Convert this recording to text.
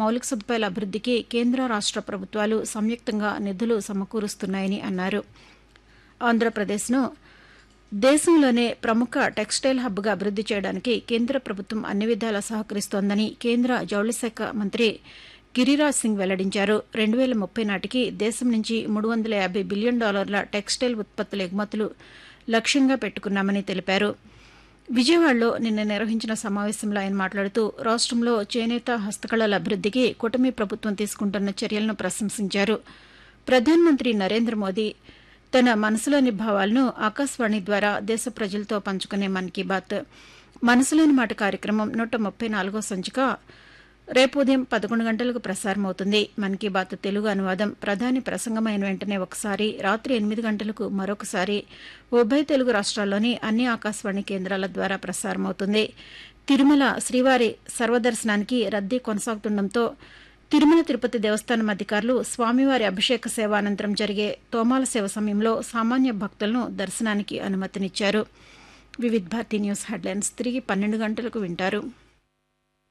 మౌలిక సదుపాయాల అభివృద్ధికి కేంద్ర రాష్ట ప్రభుత్వాలు సంయుక్తంగా నిధులు సమకూరుస్తున్నాయని అన్నారు ఆంధ్రప్రదేశ్ను దేశంలోనే ప్రముఖ టెక్స్టైల్ హబ్గా అభివృద్ది చేయడానికి కేంద్ర ప్రభుత్వం అన్ని విధాలా సహకరిస్తోందని కేంద్ర జౌళి శాఖ మంత్రి గిరిరాజ్ సింగ్ వెల్లడించారు రెండు వేల ముప్పై నాటికి దేశం నుంచి మూడు వందల యాభై బిలియన్ డాలర్ల టెక్స్టైల్ ఉత్పత్తుల ఎగుమతులు లక్ష్యంగా పెట్టుకున్నామని తెలిపారు విజయవాడలో నిన్న నిర్వహించిన సమావేశంలో ఆయన మాట్లాడుతూ రాష్టంలో చేనేత హస్తకళల అభివృద్దికి కూటమి ప్రభుత్వం తీసుకుంటున్న చర్యలను ప్రశంసించారు ప్రధానమంత్రి నరేంద్ర మోదీ తన మనసులోని భావాలను ఆకాశవాణి ద్వారా దేశ ప్రజలతో పంచుకునే మన్ కీ బాత్ మనసులోని మాట కార్యక్రమం నూట ముప్పై నాలుగో సంచిక రేపు ఉదయం పదకొండు గంటలకు ప్రసారమవుతుంది మన్ కీ బాత్ తెలుగు అనువాదం ప్రధాని ప్రసంగమైన వెంటనే ఒకసారి రాత్రి ఎనిమిది గంటలకు మరొకసారి ఉభయ తెలుగు రాష్ట్రాల్లోని అన్ని ఆకాశవాణి కేంద్రాల ద్వారా ప్రసారమవుతుంది తిరుమల శ్రీవారి సర్వదర్శనానికి రద్దీ కొనసాగుతుండటంతో తిరుమల తిరుపతి దేవస్థానం అధికారులు స్వామివారి అభిషేక సేవ అనంతరం జరిగే తోమాల సేవ సమయంలో సామాన్య భక్తులను దర్శనానికి అనుమతినిచ్చారు వివిధ్ భారతి న్యూస్ హెడ్లైన్స్ తిరిగి పన్నెండు గంటలకు వింటారు